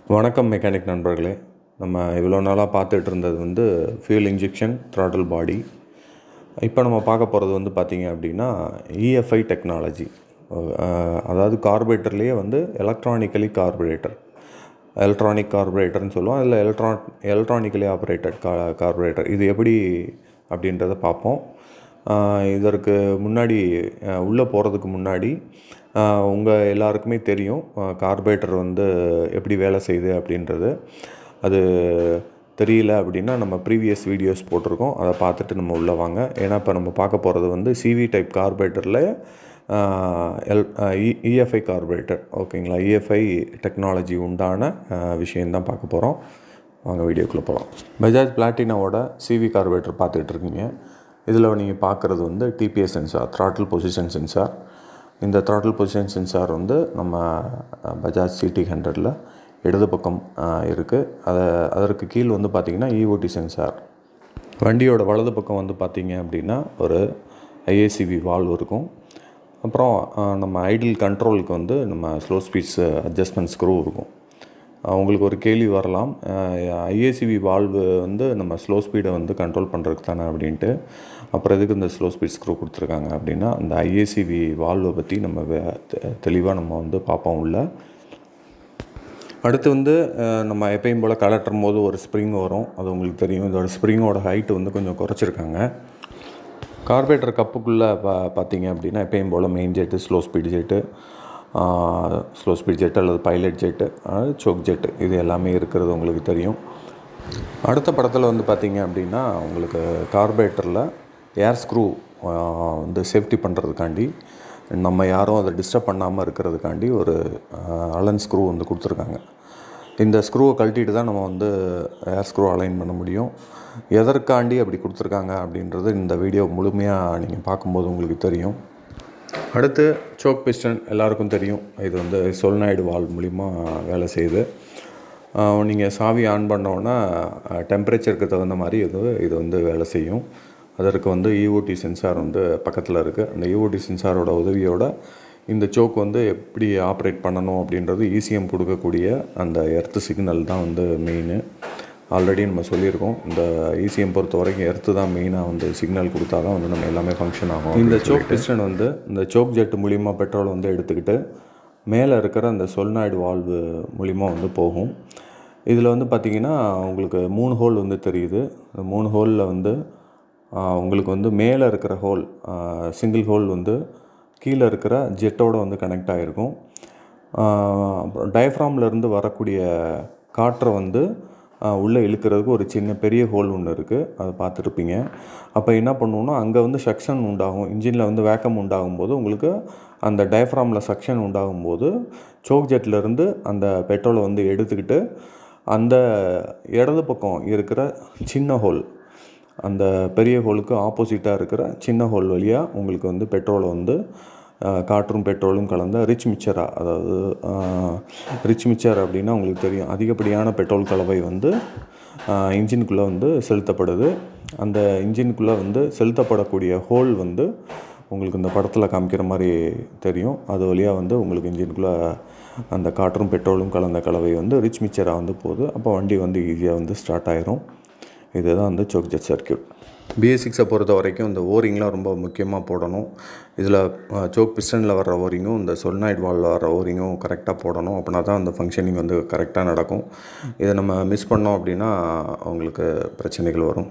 வணக்கம் மெக்கானிக் நண்பர்களே நம்ம இவ்வளோ நாளாக பார்த்துட்டு இருந்தது வந்து ஃபியூல் இன்ஜெக்ஷன் throttle பாடி இப்போ நம்ம பார்க்க போகிறது வந்து பார்த்திங்க அப்படின்னா இஎஃப்ஐ டெக்னாலஜி அதாவது கார்பரேட்டர்லேயே வந்து எலக்ட்ரானிக்கலி கார்பரேட்டர் எலக்ட்ரானிக் கார்பரேட்டர்னு சொல்லுவோம் அதில் எலக்ட்ரான் எலக்ட்ரானிக்கலி ஆப்ரேட்டட் கா கார்பரேட்டர் இது எப்படி அப்படின்றத பார்ப்போம் ஆஹ் இதற்கு முன்னாடி உள்ளே போகிறதுக்கு முன்னாடி உங்கள் எல்லாருக்குமே தெரியும் கார்பரேட்டர் வந்து எப்படி வேலை செய்யுது அப்படின்றது அது தெரியல அப்படின்னா நம்ம ப்ரீவியஸ் வீடியோஸ் போட்டிருக்கோம் அதை பார்த்துட்டு நம்ம உள்ளே வாங்க ஏன்னா இப்போ நம்ம பார்க்க போகிறது வந்து சிவி டைப் கார்பரேட்டரில் எல் இஎஃப்ஐ கார்பரேட்டர் ஓகேங்களா இஎஃப்ஐ டெக்னாலஜி உண்டான விஷயந்தான் பார்க்க போகிறோம் வாங்க வீடியோக்குள்ளே போகலாம் பஜாஜ் பிளாட்டினாவோட சிவி கார்பரேட்டர் பார்த்துட்டு இருக்கீங்க இதில் நீங்கள் பார்க்குறது வந்து TPS sensor throttle position sensor இந்த throttle பொசிஷன் சென்சார் வந்து நம்ம அஹ், பஜாஜ் சிடி ஹண்ட்ரடில் இடது பக்கம் இருக்குது அதை அதற்கு கீழ் வந்து பார்த்திங்கன்னா இஓடி சென்சார் வண்டியோட வலது பக்கம் வந்து பார்த்திங்க அப்படின்னா ஒரு ஐஏசிவி வால்வ் இருக்கும் அப்புறம் அஹ், நம்ம ஐடில் கண்ட்ரோலுக்கு வந்து நம்ம ஸ்லோ ஸ்பீட்ஸ் அட்ஜஸ்ட்மெண்ட் ஸ்க்ரூ இருக்கும் அஹ், உங்களுக்கு ஒரு கேள்வி வரலாம் ஐஏசிவி வால்வு வந்து நம்ம ஸ்லோ ஸ்பீடை வந்து கண்ட்ரோல் பண்ணுறதுக்கு தானே அப்படின்ட்டு அப்புறம் எதுக்கு இந்த ஸ்லோ ஸ்பீட் ஸ்க்ரூ கொடுத்துருக்காங்க அப்படின்னா அந்த ஐஏசிவி வால்வை பற்றி நம்ம தெளிவாக நம்ம வந்து பார்ப்போம் உள்ள அடுத்து வந்து அஹ், நம்ம எப்பயும் போல் கலட்டும் போது ஒரு ஸ்ப்ரிங் வரும் அது உங்களுக்கு தெரியும் இதோட ஸ்ப்ரிங்கோட ஹைட்டு வந்து கொஞ்சம் குறைச்சிருக்காங்க கார்பரேட்டர் கப்புக்குள்ளே பா பார்த்தீங்க அப்படின்னா எப்பயும் போல் main jet slow speed jet slow speed jet அல்லது பைலட் ஜெட்டு சோக் ஜெட்டு இது எல்லாமே இருக்கிறது உங்களுக்கு தெரியும் அடுத்த படத்தில் வந்து பார்த்தீங்க அப்படின்னா உங்களுக்கு கார்பரேட்டரில் ஏர் ஸ்க்ரூ வந்து சேஃப்டி பண்ணுறதுக்காண்டி நம்ம யாரும் அதை டிஸ்டர்ப் பண்ணாமல் இருக்கிறதுக்காண்டி ஒரு அலன் ஸ்க்ரூ வந்து கொடுத்துருக்காங்க இந்த ஸ்க்ரூவை கழட்டிட்டு தான் நம்ம வந்து ஏர் ஸ்க்ரூ அலைன் பண்ண முடியும் எதற்காண்டி அப்படி கொடுத்துருக்காங்க அப்படின்றது இந்த வீடியோ முழுமையாக நீங்கள் பார்க்கும்போது உங்களுக்கு தெரியும் அடுத்து சோக் பிஸ்டன் எல்லாருக்கும் தெரியும் இது வந்து சொல்நாய்டு வால் மூலிமா வேலை செய்யுது நீங்கள் சாவி ஆன் பண்ணோன்னா டெம்பரேச்சருக்கு தகுந்த மாதிரி இது இது வந்து வேலை செய்யும் அதற்கு வந்து இஓடி சென்சார் வந்து பக்கத்தில் இருக்குது அந்த இஓடி சென்சாரோட உதவியோட இந்த சோக் வந்து எப்படி ஆப்ரேட் பண்ணணும் அப்படின்றது ஈசிஎம் கொடுக்கக்கூடிய அந்த எர்த்து சிக்னல் தான் வந்து மெயின் ஆல்ரெடி நம்ம சொல்லியிருக்கோம் இந்த இசிஎம் பொறுத்த வரைக்கும் எர்த்து தான் மெயினாக வந்து சிக்னல் கொடுத்தா தான் வந்து நம்ம எல்லாமே ஃபங்க்ஷன் ஆகும் இந்த சோக் பிஸ்டன் வந்து இந்த சோக் ஜெட் மூலிமா பெட்ரோல் வந்து எடுத்துக்கிட்டு மேலே இருக்கிற அந்த சொல்நாய்டு வால்வு மூலிமா வந்து போகும் இதில் வந்து பார்த்திங்கன்னா உங்களுக்கு மூணு ஹோல் வந்து தெரியுது அந்த மூணு ஹோலில் வந்து ஆ, உங்களுக்கு வந்து மேலே இருக்கிற ஹோல் சிங்கிள் ஹோல் வந்து கீழே இருக்கிற ஜெட்டோட வந்து கனெக்ட் ஆகிருக்கும் அப்புறம் diaphragm ல இருந்து வரக்கூடிய காற்றை வந்து உள்ளே இழுக்கிறதுக்கு ஒரு சின்ன பெரிய ஹோல் ஒன்று இருக்குது அதை பார்த்துருப்பீங்க அப்போ என்ன பண்ணுவோம்னா அங்கே வந்து சக்ஷன் உண்டாகும் இன்ஜினில் வந்து வேக்கம் உண்டாகும் போது உங்களுக்கு அந்த டயஃப்ராமில் சக்ஷன் உண்டாகும் போது சோக் ஜெட்லேருந்து அந்த பெட்ரோலை வந்து எடுத்துக்கிட்டு அந்த இடது பக்கம் இருக்கிற சின்ன ஹோல் அந்த பெரிய ஹோலுக்கு ஆப்போசிட்டாக இருக்கிற சின்ன ஹோல் வழியாக உங்களுக்கு வந்து பெட்ரோலை வந்து அஹ், காற்றும் பெட்ரோலும் கலந்த ரிச் மிக்சராக அதாவது ரிச் மிக்சர் அப்படின்னா உங்களுக்கு தெரியும் அதிகப்படியான பெட்ரோல் கலவை வந்து இன்ஜினுக்குள்ளே வந்து செலுத்தப்படுது அந்த இன்ஜினுக்குள்ளே வந்து செலுத்தப்படக்கூடிய ஹோல் வந்து உங்களுக்கு இந்த படத்தில் காமிக்கிற மாதிரி தெரியும் அது வழியாக வந்து உங்களுக்கு இன்ஜினுக்குள்ளே அந்த காற்றும் பெட்ரோலும் கலந்த கலவை வந்து ரிச் மிக்சராக வந்து போகுது அப்போ வண்டி வந்து ஈஸியாக வந்து ஸ்டார்ட் ஆயிரும் இதுதான் வந்து சோக் ஜெட் சர்க்கியூட் பிஎஸ்சிக்ஸை பொறுத்த வரைக்கும் இந்த ஓரிங்லாம் ரொம்ப முக்கியமாக போடணும் இதில் சோக் பிஸ்டனில் வர்ற ஓரிங்கும் இந்த சொல்நாய்ட் வாலில் வர்ற ஓரிங்கும் கரெக்டாக போடணும் அப்படின்னா தான் அந்த ஃபங்க்ஷனிங் வந்து கரெக்டாக நடக்கும் இதை நம்ம மிஸ் பண்ணோம் அப்படின்னா உங்களுக்கு பிரச்சனைகள் வரும்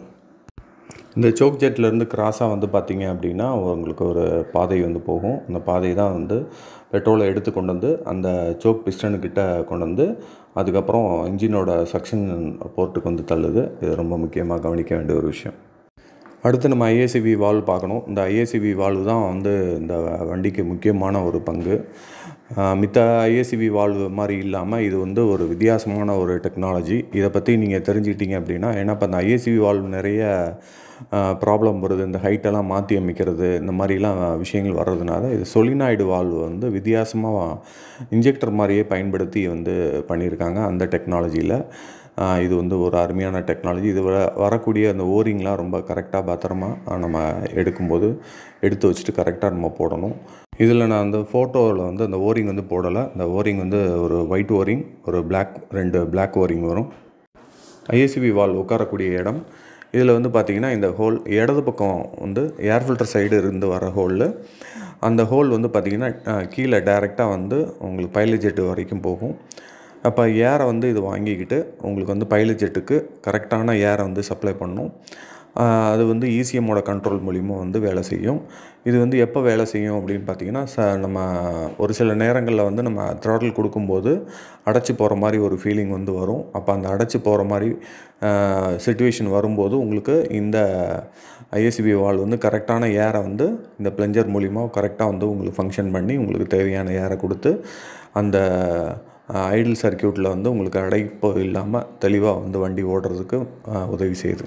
இந்த சோக் ஜெட்லேருந்து கிராஸாக வந்து பார்த்தீங்க அப்படின்னா உங்களுக்கு ஒரு பாதை வந்து போகும் அந்த பாதை தான் வந்து பெட்ரோலை எடுத்து கொண்டு வந்து அந்த சோக் பிஸ்டனுக்கிட்ட கொண்டு வந்து அதுக்கப்புறம் இன்ஜினோட சக்ஷன் போர்ட்டுக்கு வந்து தள்ளுது இது ரொம்ப முக்கியமாக கவனிக்க வேண்டிய ஒரு விஷயம் அடுத்து நம்ம ஐஏசிவி வால்வ் பார்க்கணும் இந்த ஐஏசிவி வால்வு தான் வந்து இந்த வண்டிக்கு முக்கியமான ஒரு பங்கு ஆஹ் மித்த ஐஏசிவி வால்வு மாதிரி இல்லாமல் இது வந்து ஒரு வித்தியாசமான ஒரு டெக்னாலஜி இதை பற்றி நீங்கள் தெரிஞ்சுக்கிட்டீங்க அப்படின்னா ஏன்னா இப்போ அந்த ஐஏசிவி வால்வ் நிறைய ப்ராப்ளம் வருது இந்த ஹைட்டெல்லாம் மாற்றி அமைக்கிறது இந்த மாதிரிலாம் விஷயங்கள் வர்றதுனால இது சொலினாய்டு வால்வு வந்து வித்தியாசமாக இன்ஜெக்டர் மாதிரியே பயன்படுத்தி வந்து பண்ணியிருக்காங்க அந்த டெக்னாலஜியில் இது வந்து ஒரு அருமையான டெக்னாலஜி இது வர வரக்கூடிய அந்த ஓரிங்லாம் ரொம்ப கரெக்டாக பத்திரமா ஆஹ் நம்ம எடுக்கும்போது எடுத்து வச்சுட்டு கரெக்டாக நம்ம போடணும் இதில் நான் அந்த ஃபோட்டோவில் வந்து அந்த ஓரிங் வந்து போடலை அந்த ஓரிங் வந்து ஒரு ஒயிட் ஓரிங் ஒரு Black ரெண்டு Black ஓரிங் வரும் ஐஎஸ்சிபி வால் உட்காரக்கூடிய இடம் இதில் வந்து பார்த்திங்கன்னா இந்த ஹோல் இடது பக்கம் வந்து ஏர் ஃபில்டர் சைடு இருந்து வர ஹோலில் அந்த ஹோல் வந்து பார்த்திங்கன்னா அஹ், கீழே டைரெக்டாக வந்து உங்களுக்கு பைலட் ஜெட்டு வரைக்கும் போகும் அப்போ ஏரை வந்து இது வாங்கிக்கிட்டு உங்களுக்கு வந்து பைலட் ஜெட்டுக்கு கரெக்டான ஏரை வந்து சப்ளை பண்ணும் ஆஹ், அது வந்து இசிஎம்மோட கண்ட்ரோல் மூலிமா வந்து வேலை செய்யும் இது வந்து எப்போ வேலை செய்யும் அப்படின்னு பார்த்தீங்கன்னா ச நம்ம ஒரு சில நேரங்களில் வந்து நம்ம த்ராட்டில் கொடுக்கும்போது அடைச்சி போகிற மாதிரி ஒரு ஃபீலிங் வந்து வரும் அப்போ அந்த அடைச்சி போகிற மாதிரி சுச்சுவேஷன் வரும்போது உங்களுக்கு இந்த ஐஎஸ்சிபி வால் வந்து கரெக்டான ஏரை வந்து இந்த பிளஞ்சர் மூலிமா கரெக்டாக வந்து உங்களுக்கு ஃபங்க்ஷன் பண்ணி உங்களுக்கு தேவையான ஏரை கொடுத்து அந்த ஐடில் சர்க்கியூட்டில் வந்து உங்களுக்கு அடைப்பு இல்லாமல் தெளிவாக வந்து வண்டி ஓடுறதுக்கு ஆஹ், உதவி செய்யுது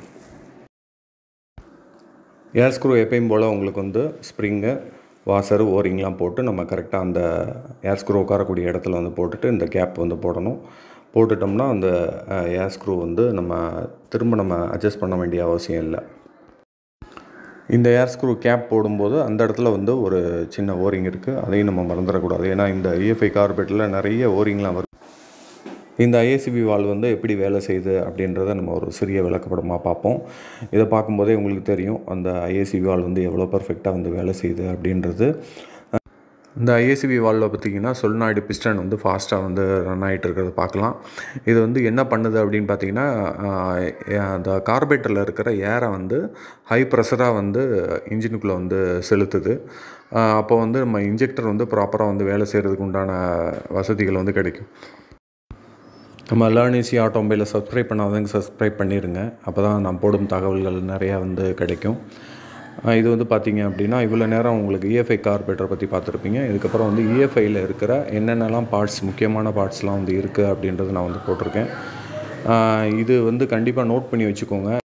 ஏர் ஸ்க்ரூ எப்பயும் போல் உங்களுக்கு வந்து ஸ்ப்ரிங்கு வாசரு ஓரிங்லாம் போட்டு நம்ம கரெக்டாக அந்த ஏர் ஸ்க்ரூ உட்காரக்கூடிய இடத்துல வந்து போட்டுட்டு இந்த கேப் வந்து போடணும் போட்டுட்டோம்னா அந்த ஏர் ஸ்க்ரூ வந்து நம்ம திரும்ப நம்ம அட்ஜஸ்ட் பண்ண வேண்டிய அவசியம் இல்லை இந்த ஏர் ஸ்க்ரூ கேப் போடும்போது அந்த இடத்துல வந்து ஒரு சின்ன ஓரிங் இருக்குது அதையும் நம்ம மறந்துடக்கூடாது ஏன்னா இந்த இஎஃப்ஐ கார்பெட்டில் நிறைய ஓரிங்லாம் வரும் இந்த ஐஏசிபி வால் வந்து எப்படி வேலை செய்யுது அப்படின்றத நம்ம ஒரு சிறிய விளக்கப்படமாக பார்ப்போம் இதை பார்க்கும்போதே உங்களுக்கு தெரியும் அந்த ஐஏசிபி வால் வந்து எவ்வளோ பர்ஃபெக்டாக வந்து வேலை செய்யுது அப்படின்றது இந்த ஐஏசிபி வால்வில் பார்த்தீங்கன்னா சொல்நாய்டு பிஸ்டன் வந்து ஃபாஸ்ட்டாக வந்து ரன் ஆகிட்டு இருக்கிறத பார்க்கலாம் இது வந்து என்ன பண்ணுது அப்படின்னு பார்த்தீங்கன்னா ஆஹ், அந்த கார்பரேட்டரில் இருக்கிற ஏரை வந்து ஹை ப்ரெஷராக வந்து இன்ஜினுக்குள்ளே வந்து செலுத்துது ஆஹ், அப்போ வந்து நம்ம இன்ஜெக்டர் வந்து ப்ராப்பராக வந்து வேலை செய்கிறதுக்கு உண்டான வசதிகள் வந்து கிடைக்கும் நம்ம லேர்ன் ஈஸி ஆட்டோமொபைலை சப்ஸ்கிரைப் பண்ணாதவங்க சப்ஸ்கிரைப் பண்ணிடுங்க அப்போ தான் நான் போடும் தகவல்கள் நிறையா வந்து கிடைக்கும் அஹ் இது வந்து பார்த்தீங்க அப்படின்னா இவ்வளோ நேரம் உங்களுக்கு இஎஃப்ஐ கார்பரேட்டரை பற்றி பார்த்துருப்பீங்க இதுக்கப்புறம் வந்து இஎஃப்ஐயில் இருக்கிற என்னென்னலாம் பார்ட்ஸ் முக்கியமான பார்ட்ஸ்லாம் வந்து இருக்குது அப்படின்றது நான் வந்து போட்டிருக்கேன் அஹ் இது வந்து கண்டிப்பாக நோட் பண்ணி வச்சுக்கோங்க